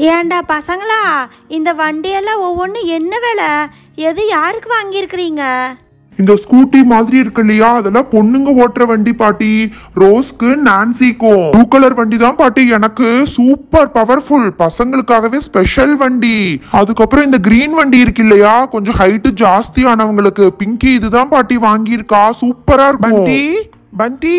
ஏன்டா பசங்களா இந்த வண்டியெல்லாம் ஒவ்வொன்றும் என்ன விலை எது யாருக்கு வாங்கியிருக்கிறீங்க இந்த ஸ்கூட்டி மாதிரி இருக்கு இல்லையா அதெல்லாம் பொண்ணுங்க ஓட்டுற வண்டி பாட்டி ரோஸ்க்கு நான்சிக்கும் ப்ளூ கலர் வண்டி தான் பாட்டி எனக்கு சூப்பர் பவர்ஃபுல் பசங்களுக்காகவே ஸ்பெஷல் வண்டி அதுக்கப்புறம் இந்த கிரீன் வண்டி இருக்கு இல்லையா கொஞ்சம் ஹைட் ஜாஸ்தியானவங்களுக்கு பிங்கி இதுதான் பாட்டி வாங்கியிருக்கா சூப்பரா இருக்கும் பண்டி பண்டி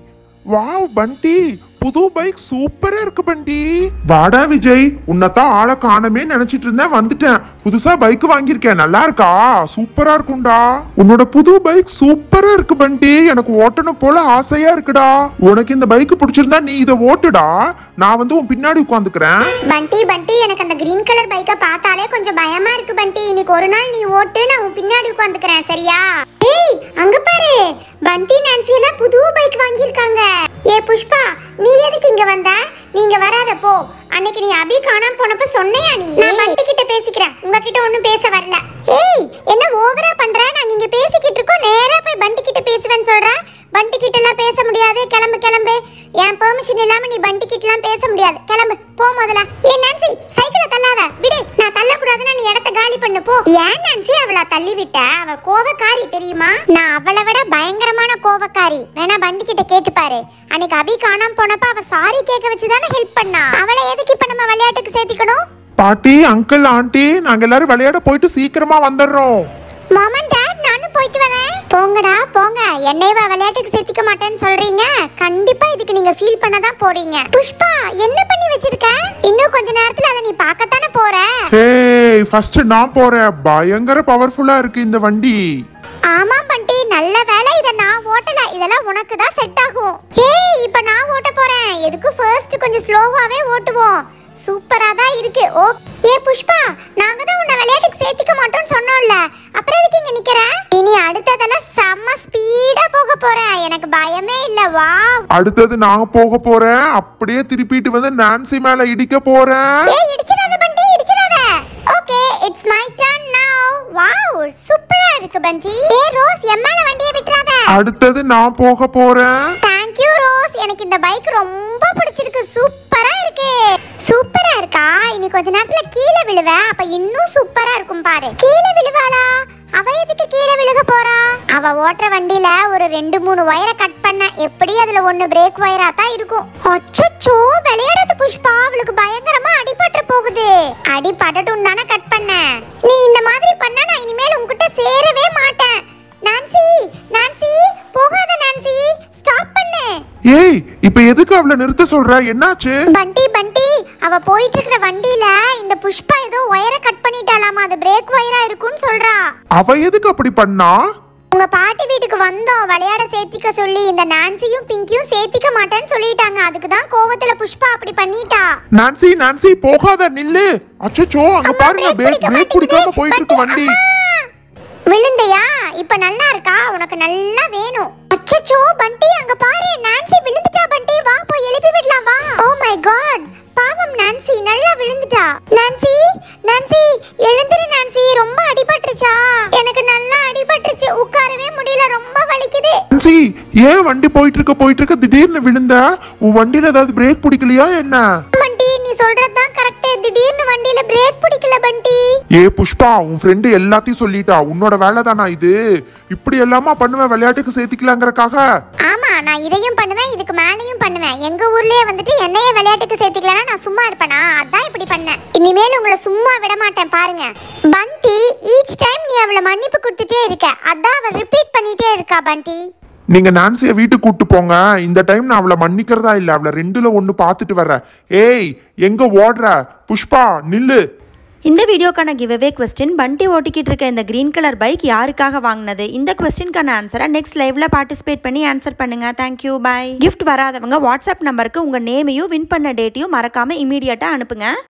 வாவ் பண்டி புது பைக் சூப்பரா இருக்கு பண்டி வாடா விஜய் உன்னதான் ஆளை காணமே நினைச்சிட்டு இருந்தேன் வந்துட்டேன் புதுசா பைக் வாங்கியிருக்கேன் நல்லா இருக்கா சூப்பரா இருக்கும்டா உன்னோட புது பைக் சூப்பரா இருக்கு பண்டி எனக்கு ஓட்டணும் போல ஆசையா இருக்குடா உனக்கு இந்த பைக் பிடிச்சிருந்தா நீ இதை ஓட்டுடா நான் வந்து உன் பின்னாடி உட்காந்துக்கிறேன் பண்டி பண்டி எனக்கு அந்த கிரீன் கலர் பைக்கை பார்த்தாலே கொஞ்சம் பயமா இருக்கு பண்டி இன்னைக்கு ஒரு நாள் நீ ஓட்டு நான் உன் பின்னாடி உட்காந்துக்கிறேன் சரியா ஏய் அங்க பாரு பண்டி நான்சி எல்லாம் புது பைக் வாங்கியிருக்காங்க ஏ புஷ்பா நீ எதுக்கு இங்க வந்த நீங்க வராத போ அன்னைக்கு நீ அபி காணாம போனப்ப சொன்னையா நீ நான் பண்டி கிட்ட பேசிக்கிறேன் உங்ககிட்ட ஒண்ணும் பேச வரல ஏய் என்ன ஓவரா பண்ற நாங்க இங்க பேசிக்கிட்டு இருக்கோம் நேரா போய் பண்டி கிட்ட பேசுவேன்னு சொல்ற பண்டி கிட்ட எல்லாம் பேச முடியாது கிளம்பு கிளம்பு என் பெர்மிஷன் இல்லாம நீ பண்டி கிட்ட எல்லாம் பேச முடியாது கிளம்பு போ முதல்ல ஏ நான்சி சைக்கிளை தள்ளாத விடு நான் தள்ளக்கூடாதுன்னா நீ இடத்த காலி பண்ணு போ ஏன் நான்சி அவளை தள்ளி விட்ட அவ கோவக்காரி தெரியுமா நான் அவளை விட பயங்கரமான கோவக்காரி வேணா பண்டி கிட்ட கேட்டு பாரு அன்னைக்கு அபி காணாம போனப்ப அவ சாரி கேட்க வச்சு தானே ஹெல்ப் பண்ணா அவளை எதுக்கு இப்ப நம்ம விளையாட்டுக்கு சேர்த்திக்கணும் பாட்டி அங்கிள் ஆண்டி நாங்க எல்லாரும் விளையாட போயிட்டு சீக்கிரமா வந்துடுறோம் மாமன் டாட் நானும் போயிட்டு வரேன் போங்கடா போங்க என்னையவா விளையாட்டுக்கு சேர்த்திக்க மாட்டேன்னு சொல்றீங்க கண்டிப்பா இதுக்கு நீங்க ஃபீல் பண்ண தான் போறீங்க புஷ்பா என்ன பண்ணி வச்சிருக்க இன்னும் கொஞ்ச நேரத்துல அதை நீ பார்க்கத்தானே போற ஹே ஃபர்ஸ்ட் நான் போறேன் பயங்கர பவர்ஃபுல்லா இருக்கு இந்த வண்டி ஆமா பண்டி நல்ல வேலை இத நான் ஓட்டல இதெல்லாம் உனக்கு தான் செட் ஆகும் ஏய் இப்போ நான் ஓட்ட போறேன் எதுக்கு ஃபர்ஸ்ட் கொஞ்சம் ஸ்லோவாவே ஓட்டுவோம் சூப்பரா தான் இருக்கு ஓ ஏ புஷ்பா நாங்க தான் உன்னை விளையாட்டுக்கு சேர்த்துக்க மாட்டோம்னு சொன்னோம்ல அப்புறம் எதுக்கு இங்க நிக்கிற இனி அடுத்ததெல்லாம் செம்ம ஸ்பீடா போக போறேன் எனக்கு பயமே இல்ல வாவ் அடுத்தது நான் போக போறேன் அப்படியே திருப்பிட்டு வந்து நான்சி மேல இடிக்க போறேன் ஏய் இடிச்சிடாத பண்டி இடிச்சிடாத okay it's my turn now wow சூப்பரா இருக்கு பண்டி ஏ ரோஸ் எம்மால வண்டியை விட்டுறாத அடுத்தது நான் போக போறேன் தேங்க் யூ ரோஸ் எனக்கு இந்த பைக் ரொம்ப பிடிச்சிருக்கு சூப்பரா இருக்கு சூப்பரா இருக்கா இனி கொஞ்ச நேரத்துல கீழே விழுவ அப்ப இன்னும் சூப்பரா இருக்கும் பாரு கீழே விழுவாளா அவ எதுக்கு கீழே விழுக போறா அவ ஓட்டுற வண்டியில ஒரு ரெண்டு மூணு வயரை கட் பண்ண எப்படி அதுல ஒண்ணு பிரேக் வயரா தான் இருக்கும் அச்சச்சோ விளையாடாத புஷ்பா அவளுக்கு பயங்கரமா அடிபட்டு போகுது அடிபடட்டும் தானே கட் பண்ண நீ இந்த மாதிரி பண்ணா நான் இனிமேல் உன்கிட்ட சேரவே மாட்டேன் நான்சி நான்சி போகாத நான்சி ஸ்டாப் பண்ணு ஏய் இப்ப எதுக்கு அவளை நிறுத்த சொல்ற என்னாச்சு பண்டி பண்டி அவ போயிட்டு இருக்கிற வண்டியில இந்த புஷ்பா ஏதோ ஒயரை கட் பண்ணிட்டாலாமா அது பிரேக் ஒயரா இருக்கும்னு சொல்றா அவ எதுக்கு அப்படி பண்ணா உங்க பாட்டி வீட்டுக்கு வந்தோம் விளையாட சேர்த்திக்க சொல்லி இந்த நான்சியும் பிங்கியும் சேர்த்திக்க மாட்டேன்னு சொல்லிட்டாங்க அதுக்கு தான் கோவத்துல புஷ்பா அப்படி பண்ணிட்டா நான்சி நான்சி போகாத நில்லு அச்சச்சோ அங்க அம்மா, பாருங்க brake பிரேக் பிடிக்க பிரேக் பிடிக்காம மாட்டேங்குது. போயிட்டு இருக்கு வண்டி விழுந்தையா இப்ப நல்லா இருக்கா உனக்கு நல்லா வேணும் அச்சச்சோ பண்டி அங்க பாரு நான்சி விழுந்துட்டா பண்டி வா போய் எழுப்பி விடலாம் வா ஓ மை காட் பாவம் நான்சி நல்லா விழுந்துட்டா நான்சி நான்சி எழுந்துரு நான்சி ரொம்ப அடிபட்டுருச்சா எனக்கு நல்லா அடிபட்டுருச்சு உட்காரவே முடியல ரொம்ப வலிக்குது நான்சி ஏன் வண்டி போயிட்டு இருக்க போயிட்டு இருக்க திடீர்னு விழுந்த உன் வண்டியில ஏதாவது பிரேக் பிடிக்கலையா என்ன பண்டி நீ சொல்றதுதான் கரெக்ட் திடீர்னு வண்டியில பிரேக் பிடிக்கல பண்டி ஏ புஷ்பா உன் ஃப்ரெண்டு எல்லாத்தையும் சொல்லிட்டா உன்னோட வேலை தானா இது இப்படி எல்லாமா பண்ணுவேன் விளையாட்டுக்கு சேர்த்துக்கலாங்கிறக்காக ஆமா நான் இதையும் பண்ணுவேன் இதுக்கு மேலேயும் பண்ணுவேன் எங்க ஊர்லயே வந்துட்டு என்னைய விளையாட்டுக்கு சேர்த்துக்கலனா நான் சும்மா இருப்பேனா அதான் இப்படி பண்ணேன் இனிமேல் உங்களை சும்மா விட மாட்டேன் பாருங்க பண்டி ஈச் டைம் நீ அவளை மன்னிப்பு கொடுத்துட்டே இருக்க அதான் அவ ரிப்பீட் பண்ணிட்டே இருக்கா பண்டி நீங்க நான்சிய வீட்டுக்கு கூட்டு போங்க இந்த டைம் நான் அவளை மன்னிக்கிறதா இல்ல அவளை ரெண்டுல ஒண்ணு பார்த்துட்டு வர்றேன் ஏய் எங்க ஓடுற புஷ்பா நில்லு இந்த வீடியோக்கான கிவ்அவே கொஸ்டின் பண்டி ஓட்டிக்கிட்டு இருக்க இந்த கிரீன் கலர் பைக் யாருக்காக வாங்கினது இந்த கொஸ்டின்கான ஆன்சரை நெக்ஸ்ட் லைவ்ல பார்ட்டிசிபேட் பண்ணி ஆன்சர் பண்ணுங்க தேங்க்யூ பை கிஃப்ட் வராதவங்க வாட்ஸ்அப் நம்பருக்கு உங்க நேமையும் வின் பண்ண டேட்டையும் மறக்காம இமீடியட்டா அனுப்புங்க